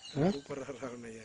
சூப்பராக ராவண ஐயா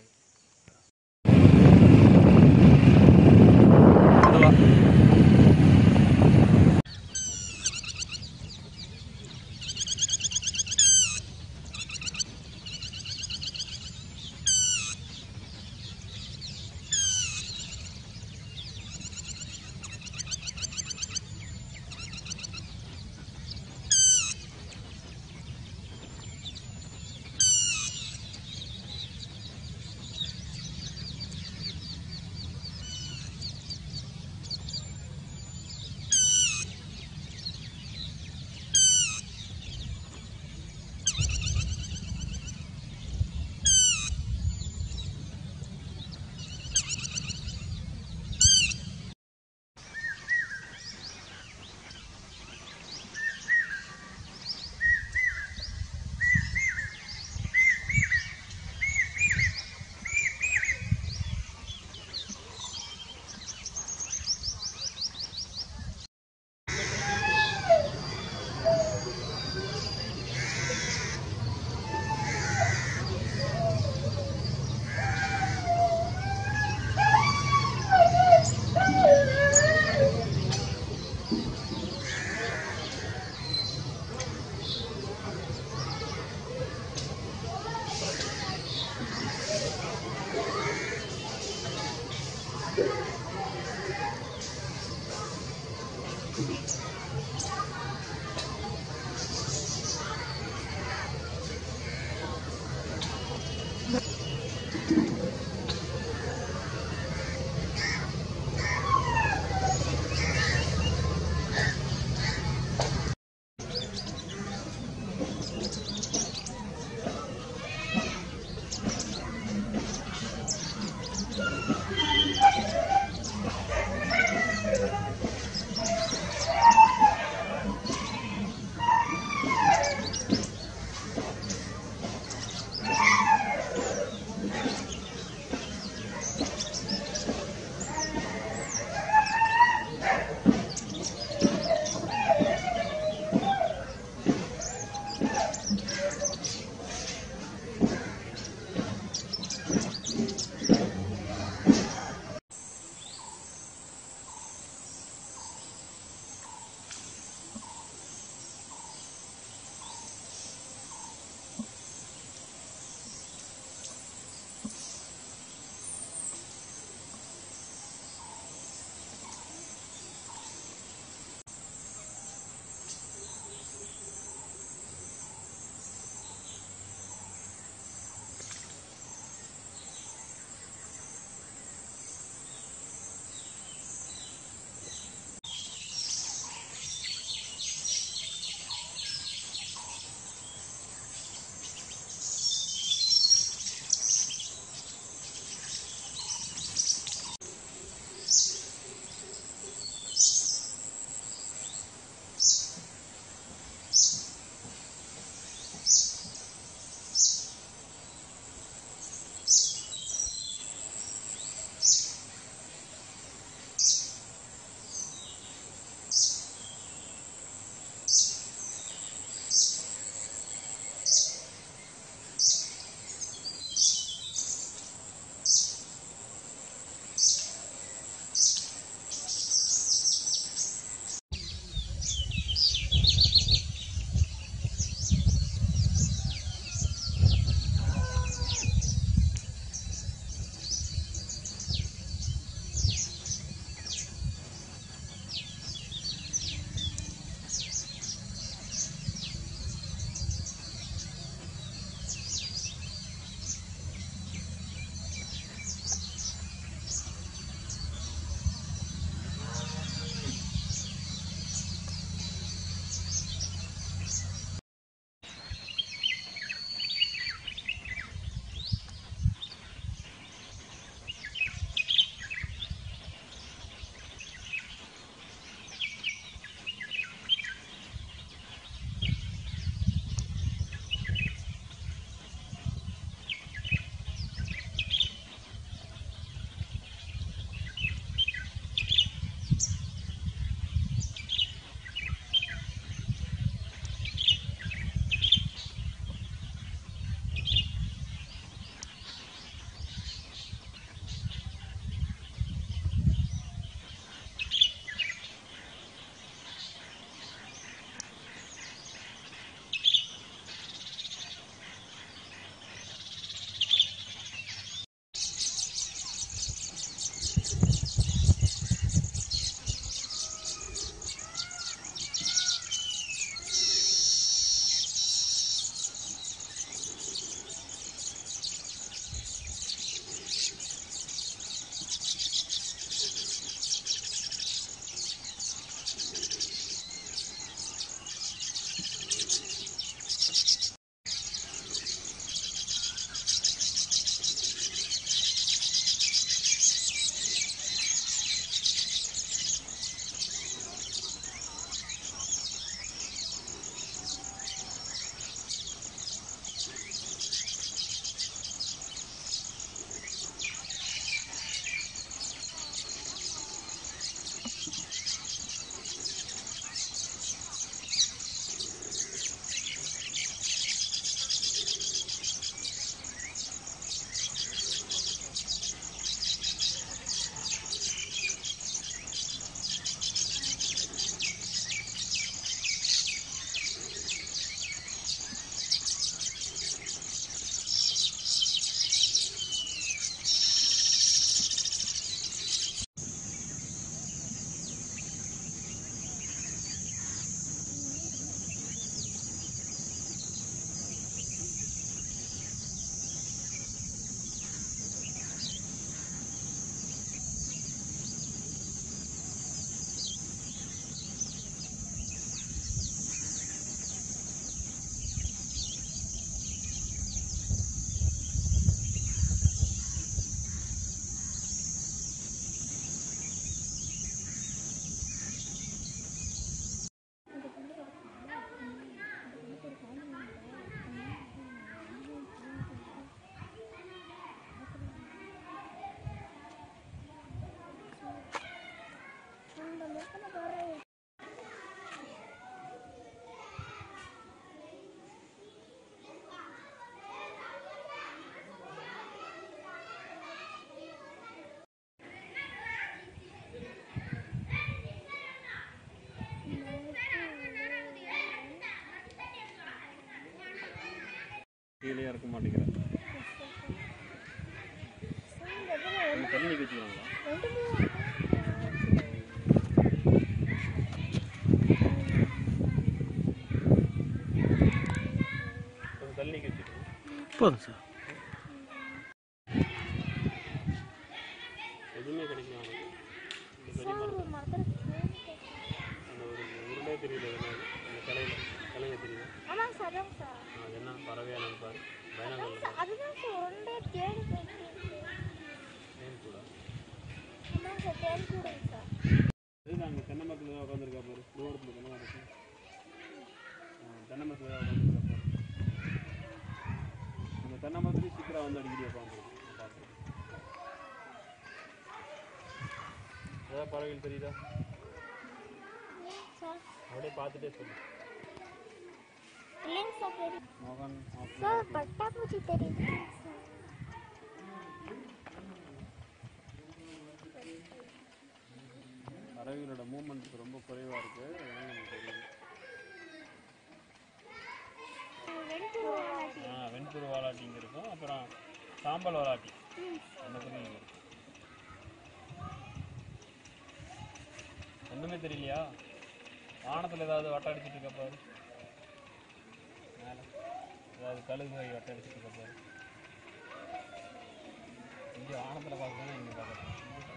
கீழே இறக்க மாட்டேங்கிறேன் கொஞ்சம் தள்ளி நிக்க வச்சுக்கலாங்களா ரெண்டு மூணு கொஞ்சம் தள்ளி நிக்க வச்சுக்கோங்க போதும் சார் எதுவுமே கிடைக்கல அவனுக்கு இந்த பெரிய மரம் ஒரு மரத்தில் அந்த ஒரு உருண்டே தெரியல என்ன அந்த கிளையில கிளைங்க தெரியுது ஆமாங்க சார் அதாங்க சார் அது என்ன பறவையா நினைப்பாரு பயணங்கள் சார் அதுதான் சார் ஒன்றே தேடி போயிட்டு ஏன் கூட ஆமாங்க சார் தேடி கூடுங்க சார் இது அங்கே தென்னை மரத்தில் தான் உட்காந்துருக்கா பாரு தூரத்தில் தென்னை மரம் இருக்கு. ஆ, தென்னை மரத்தில் தான் உட்காந்துருக்கா பாரு இந்த தென்னை மரத்துலேயும் சீக்கிரம் வந்து அடிக்கடி உட்காந்துருக்கும் பார்க்குறேன் ஏதாவது பறவைகள் தெரியுதா சார் அப்படியே பார்த்துட்டே சொல்லு இல்லைங்க சார் தெரியும் மோகன் சார் பட்டாப்பூச்சி தெரியுது சார் பறவைகளோட மூமெண்ட் ரொம்ப குறைவாக இருக்குது அதனால நமக்கு தெரியுது வெண்புழு வாலாட்டி ஆ வெண்புரு வாலாட்டிங்க இருக்கும் அப்புறம் சாம்பல் வாலாட்டி அந்த குருவிங்க இருக்கும் ஒன்றுமே தெரியலையா வானத்தில் ஏதாவது வட்டம் அடிச்சிட்டு இருக்க பாரு மேலே ஏதாவது கழுகு வகை வட்டம் அடிச்சிட்டு இருக்க பாரு இங்கே வானத்தில் பார்க்கணும் இங்கே பார்க்கணும்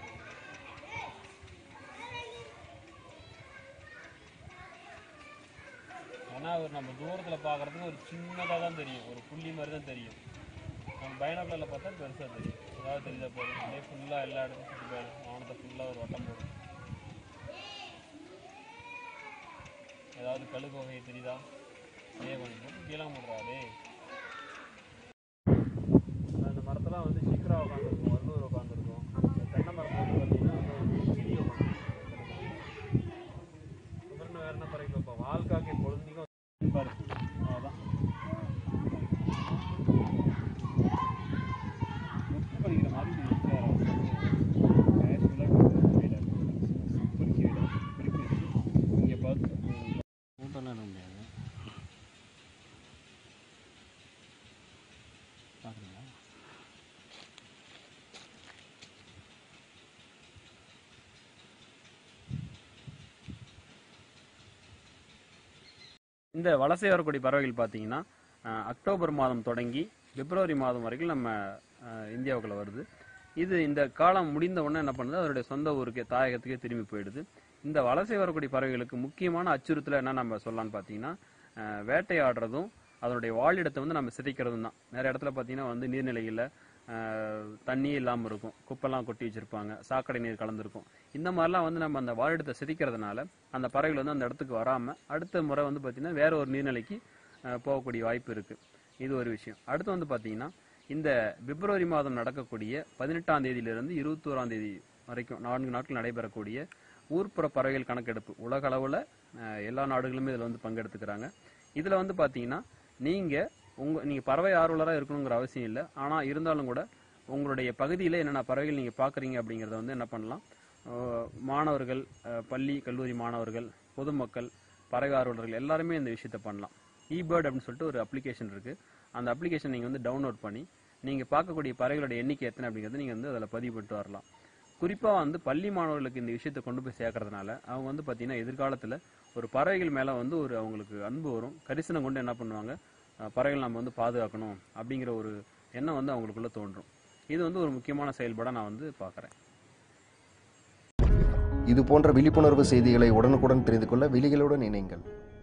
ஏன்னா ஒரு நம்ம தூரத்தில் பார்க்குறதுக்கு ஒரு சின்னதாக தான் தெரியும் ஒரு புள்ளி மாதிரி தான் தெரியும் நம்ம பைனாக்குலரில் பார்த்தா பெருசாக தெரியும் ஏதாவது தெரியுதா பாரு அப்படியே ஃபுல்லாக எல்லா இடத்துக்கும் சுற்றி பாரு வானத்தை ஃபுல்லாக ஒரு வட்டம் போடும் ஏதாவது கழுகு வகை தெரியுதா ஏ கொஞ்சம் போட்டு கீழே முடுறாதே அந்த மரத்தெல்லாம் வந்து சீக்கிரம் உட்காந்துருக்கும் வல்லூர் உட்காந்துருக்கும் தென்னை மரம் வந்து பார்த்தீங்கன்னா கிளி உட்காந்துருக்கும் அப்புறம் வேற என்ன பறவை பார்ப்போம் வால்காக்கை பொழுதுக்கும் பாரு அதான் புக் படிக்கிற மாதிரி இது இங்கே பார்த்து ஃபோட்டோலாம் எடுக்க முடியாது பார்க்குறீங்களா இந்த வலசை வரக்கூடிய பறவைகள் பார்த்தீங்கன்னா அஹ், அக்டோபர் மாதம் தொடங்கி பிப்ரவரி மாதம் வரைக்கும் நம்ம அஹ், இந்தியாவுக்குள்ள வருது இது இந்த காலம் முடிந்த உடனே என்ன பண்ணுது அதனுடைய சொந்த ஊருக்கே தாயகத்துக்கே திரும்பி போயிடுது இந்த வலசை வரக்கூடிய பறவைகளுக்கு முக்கியமான அச்சுறுத்தல் என்ன நம்ம சொல்லலாம்னு பார்த்தீங்கன்னா அஹ், வேட்டையாடுறதும் அதனுடைய வாழிடத்தை வந்து நம்ம சிதைக்கிறதும் தான் நிறைய இடத்துல பார்த்தீங்கன்னா வந்து நீர்நிலைகளில் தண்ணியே இல்லாமல் இருக்கும் குப்பெல்லாம் கொட்டி வச்சிருப்பாங்க சாக்கடை நீர் கலந்துருக்கும் இந்த மாதிரிலாம் வந்து நம்ம அந்த வாழிடத்தை சிதைக்கிறதுனால அந்த பறவைகள் வந்து அந்த இடத்துக்கு வராமல் அடுத்த முறை வந்து பார்த்தீங்கன்னா வேற ஒரு நீர்நிலைக்கு அஹ், போகக்கூடிய வாய்ப்பு இருக்கு இது ஒரு விஷயம் அடுத்து வந்து பார்த்தீங்கன்னா இந்த பிப்ரவரி மாதம் நடக்கக்கூடிய பதினெட்டாம் தேதியிலிருந்து இருபத்தோராம் தேதி வரைக்கும் நான்கு நாட்கள் நடைபெறக்கூடிய ஊர்ப்புற பறவைகள் கணக்கெடுப்பு உலக அளவில் எல்லா நாடுகளுமே இதில் வந்து பங்கெடுத்துக்கிறாங்க இதில் வந்து பார்த்தீங்கன்னா நீங்கள் உங்கள் நீங்கள் பறவை ஆர்வலராக இருக்கணுங்கிற அவசியம் இல்லை ஆனால் இருந்தாலும் கூட உங்களுடைய பகுதியில் என்னென்ன பறவைகள் நீங்கள் பார்க்குறீங்க அப்படிங்கிறத வந்து என்ன பண்ணலாம் அஹ் மாணவர்கள் அஹ் பள்ளி கல்லூரி மாணவர்கள் பொதுமக்கள் பறவை ஆர்வலர்கள் எல்லாருமே இந்த விஷயத்தை பண்ணலாம் eBird அப்படின்னு சொல்லிட்டு ஒரு அப்ளிகேஷன் இருக்கு அந்த அப்ளிகேஷன் நீங்கள் வந்து டவுன்லோட் பண்ணி நீங்கள் பார்க்கக்கூடிய பறவைகளோட எண்ணிக்கை எத்தனை அப்படிங்கிறத நீங்கள் வந்து அதில் பதிவு பண்ணிட்டு வரலாம் குறிப்பாக வந்து பள்ளி மாணவர்களுக்கு இந்த விஷயத்தை கொண்டு போய் சேர்க்கறதுனால அவங்க வந்து பார்த்தீங்கன்னா எதிர்காலத்தில் ஒரு பறவைகள் மேலே வந்து ஒரு அவங்களுக்கு அன்பு வரும் கரிசனம் கொண்டு என்ன பண்ணுவாங்க அஹ் பறவைகள் நம்ம வந்து பாதுகாக்கணும் அப்படிங்கிற ஒரு எண்ணம் வந்து அவங்களுக்குள்ள தோன்றும் இது வந்து ஒரு முக்கியமான செயல்பாடாக நான் வந்து பார்க்குறேன் இது போன்ற விழிப்புணர்வு செய்திகளை உடனுக்குடன் தெரிந்து கொள்ள விழிகளுடன் இணைங்கள்